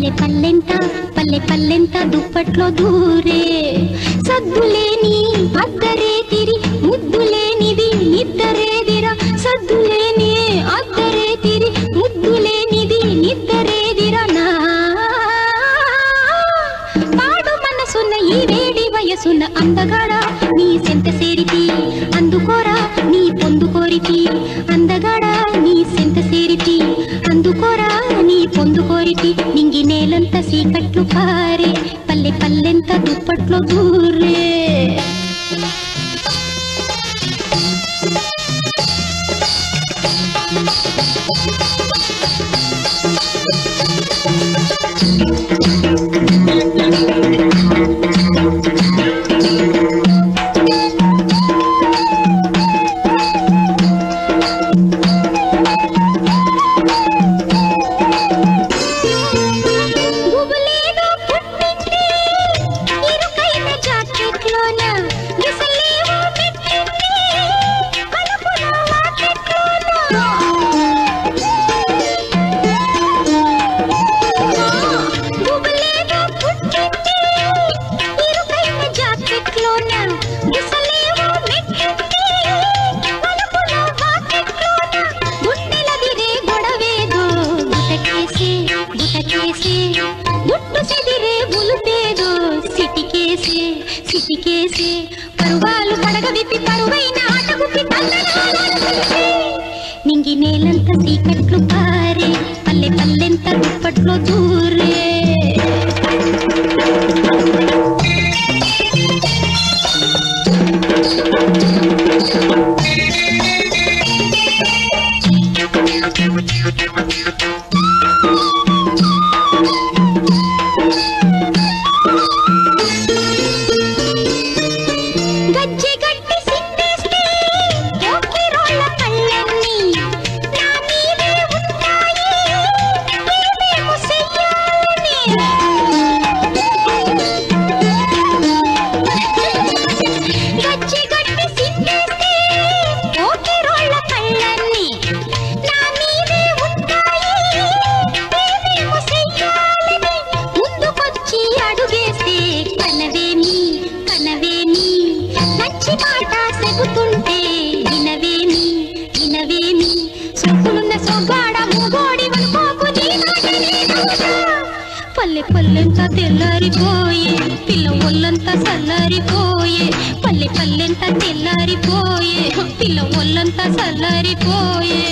పల్లె పల్లెంత పల్లె పల్లెంత దుప్పట్లో దూరే సద్దులేని అద్దరే తిరి ముద్దులేనిది నిద్దరేదిరా సద్దులేని అద్దరే తిరి ముద్దులేనిది నిద్దరేదిరా నా పాడు మనసున్న ఈ వేడి వయసున్న అందగాడ నీ సెంత సేరితి అందుకోరా నీ పొందుకోరితి అందగాడ నీ సెంత సేరితి అందుకోరా నీ పొందుకోరితి నింగి నేలంత సీకట్లు పారే పల్లె పల్లెంత దుప్పట్లో దూరే గుబులేదో పుట్టింది ఇరుకైన జాకెట్లోన గిసలేవో పెట్టింది కలుపుల వాకెట్లోన గుబులేదో పుట్టింది ఇరుకైన జాకెట్లోన గిసలేవో పెట్టింది కలుపుల వాకెట్లోన గుండెలదిరే గొడవేదో గుటకేసి గుటకేసి గుట్టు చెదిరే బులుపేదో సిటికేసి సిటికేసి పరువాలు పడగ విప్పి పరువైన ఆటగుప్పి తల్లనాలాడుతుంది. నింగి నేలంత సీకట్లు పారే పల్లె పల్లెంత దుప్పట్లో దూరే గజ్జె గట్టి సిందేస్తే ఓకే రోళ్ళ కళ్ళన్నీ నా మీదే ఉంటాయి ఏమేమో చెయ్యాలని గజ్జె గట్టి సిందేస్తే ఓకే రోళ్ళ కళ్ళన్నీ నా మీదే ఉంటాయి ఏమేమో చెయ్యాలని ముందుకొచ్చి అడుగేస్తే కనవేమి కనవేమి నచ్చి మాట సెగుతుంటే వినవేమి వినవేమి సొక్కులున్న సొగ్గాడ మూగోడి వనుకోకు నీ మాట నేనవుతా. పల్లె పల్లెంతా తెల్లారిపోయే పిల్ల ఒళ్ళంతా చల్లారిపోయే పల్లె పల్లెంతా తెల్లారిపోయే పిల్ల ఒళ్ళంతా చల్లారిపోయే